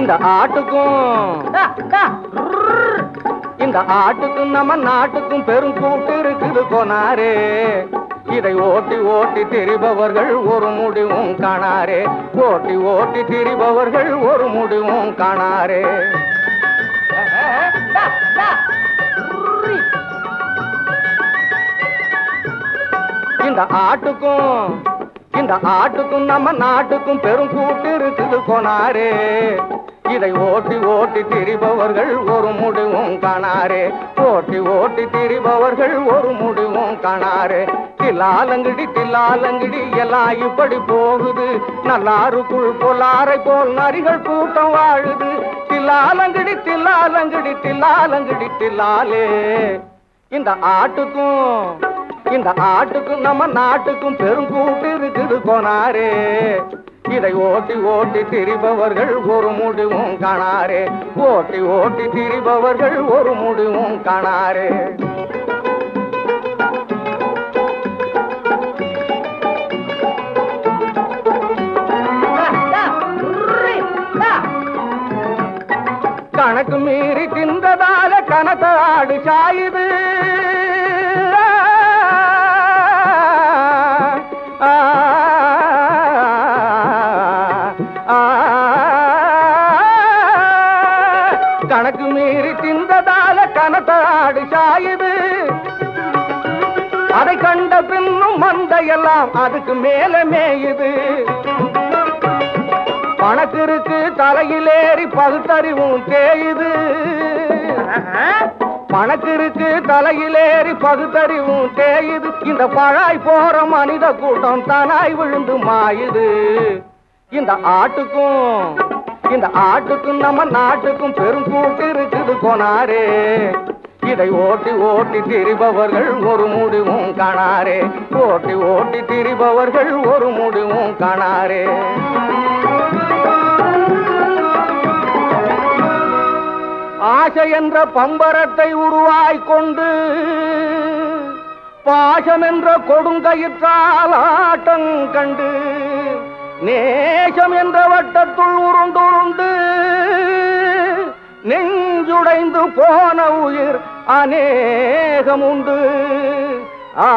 இந்த ஆட்டுக்கும் இந்த ஆட்டுக்கும் நம்ம நாட்டுக்கும் பெரும் கூட்டு இருக்குது கொனாரே இதை ஓட்டி ஓட்டி திரிபவர்கள் ஒரு முடிவும் காணாரே ஓட்டி ஓட்டி திரிபவர்கள் ஒரு முடிவும் காணாரே இந்த ஆட்டுக்கும் இந்த ஆட்டுக்கும் நம்ம நாட்டுக்கும் பெரும் கூட்டு இருக்குது கொனாரே இதை ஓட்டி ஓட்டி திரிபவர்கள் ஒரு முடிவும் காணாரே ஓட்டி ஓட்டி திரிபவர்கள் ஒரு முடிவும் காணாரே தில்லாலங்கடி தில்லாலங்கடி எல்லாம் இப்படி போகுது நல்லாருக்குள் பொல்லாரை போல் நரிகள் கூட்டம் வாழுது தில்லாலங்கடி தில்லாலங்கடி தில்லாலங்கடி தில்லாலே இந்த ஆட்டுக்கும் இந்த ஆட்டுக்கும் நம்ம நாட்டுக்கும் பெரும் கூட்டு இருக்குது கொனாரே இதை ஓட்டி ஓட்டி திரிபவர்கள் ஒரு முடிவும் காணாரே ஓட்டி ஓட்டி திரிபவர்கள் ஒரு முடிவும் காணாரே கணக்கு மீறி தின்றதால கணத்தாடு சாயுது ஆ, ஆ, கணக்கு மீறி தின்றதால கணத்தாடு சாயுது அதை கண்ட பின்னும் மந்தையெல்லாம் அதுக்கு மேல மேயுது பணக்கிருக்கு தலையிலேறி பகுத்தறிவும் தேயுது பணக்கிருக்கு தலையிலேறி பகுத்தறிவும் தேயுது இந்த பழாய் போற மனித கூட்டம் தானாய் விழுந்து மாயுது இந்த ஆட்டுக்கும் இந்த ஆட்டுக்கும் நம்ம நாட்டுக்கும் பெரும் கூட்டு இருக்குது கொனாரே இதை ஓட்டி ஓட்டி திரிபவர்கள் ஒரு முடிவும் காணாரே ஓட்டி ஓட்டி திரிபவர்கள் ஒரு முடிவும் காணாரே ஆசை என்ற பம்பரத்தை உருவாய் கொண்டு பாசம் என்ற கொடுங்கயிற்றால் ஆட்டம் கண்டு நேசம் என்ற வட்டத்துள் உருண்டுருண்டு நெஞ்சுடைந்து போன உயிர் அநேகம் உண்டு ஆ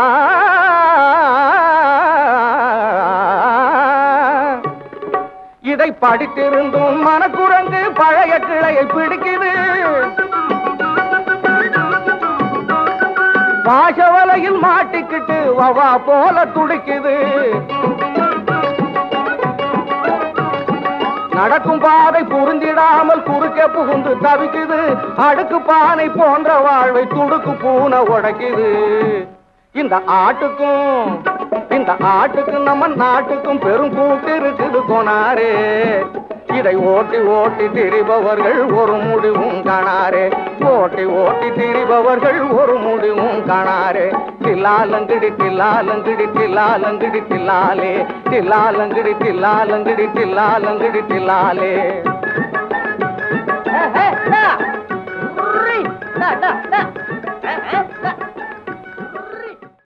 இதை படித்திருந்தும் மனக்குரங்கு பழைய கிளையை பிடிக்குது பாசவலையில் மாட்டிக்கிட்டு வவா போல துடிக்குது நடக்கும் பாதை புரிந்திடாமல் குறுக்கே புகுந்து தவிக்குது அடுக்கு பானை போன்ற வாழ்வை துடுக்கு பூனை உடைக்குது இந்த ஆட்டுக்கும் இந்த ஆட்டுக்கும் நம்ம நாட்டுக்கும் பெரும் கூட்டு இருக்குது கொனாரே இதை ஓட்டி ஓட்டி திரிபவர்கள் ஒரு முடிவும் காணாரே ஓட்டி ஓட்டி திரிபவர்கள் ஒரு முடிவும் காணாரே தில்லாலங்கிடி தில்லாலங்கிடி தில்லாலங்கிடி தில்லாலே தில்லாலங்கிடி தில்லாலங்கிடி தில்லாலங்கிடி தில்லாலே டா, டா, டா.